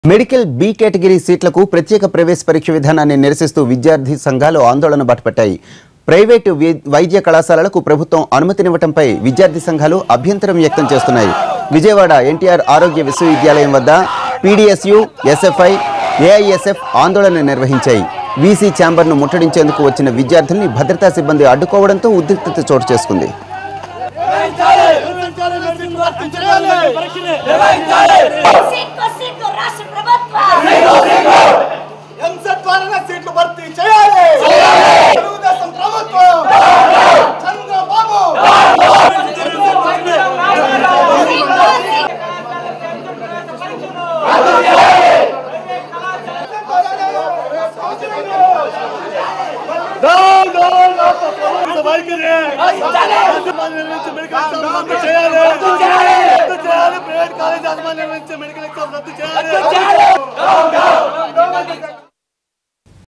medical B category సీట్లకు ప్రత్యేక ప్రవేశ పరీక్ష విధానాన్ని నిరసిస్తూ విద్యార్థి సంఘాలు ఆందోళన బాటపట్టాయి ప్రైవేటు వి- వైద్య కళాశాలలకు ప్రభుత్వం అనుమతినివ్వటంపై విద్యార్థి సంఘాలు అభ్యంతరం వ్యక్తం చేస్తున్నాయి విజయవాడ ఎన్టీఆర్ ఆరోగ్య విశ్వవిద్యాలయం వద్ద పీడీఎస్యు ఎస్ఎఫ్ఐ ఏఐఎస్ఎఫ్ ఆందోళన నిర్వహించాయి వీసీ ఛాంబర్ను ముట్టడించేందుకు వచ్చిన విద్యార్థుల్ని భద్రతా సిబ్బంది అడ్డుకోవడంతో ఉద్రిక్తత చోటు చేసుకుంది సిగ్గు సిగ్గు రాష్ట్ర ప్రభుత్వం ఎంసెట్ ద్వారానే సీట్లు భర్తీ చేయాలి తెలుగుదేశం ప్రభుత్వం చంద్రబాబు మెడికల్ ఎగ్జామ్ రద్దు చేయాలి ప్రైవేట్ కాలేజ్ యాజమాన్యం నుంచి మెడికల్ ఎగ్జామ్ రద్దు చేయాలి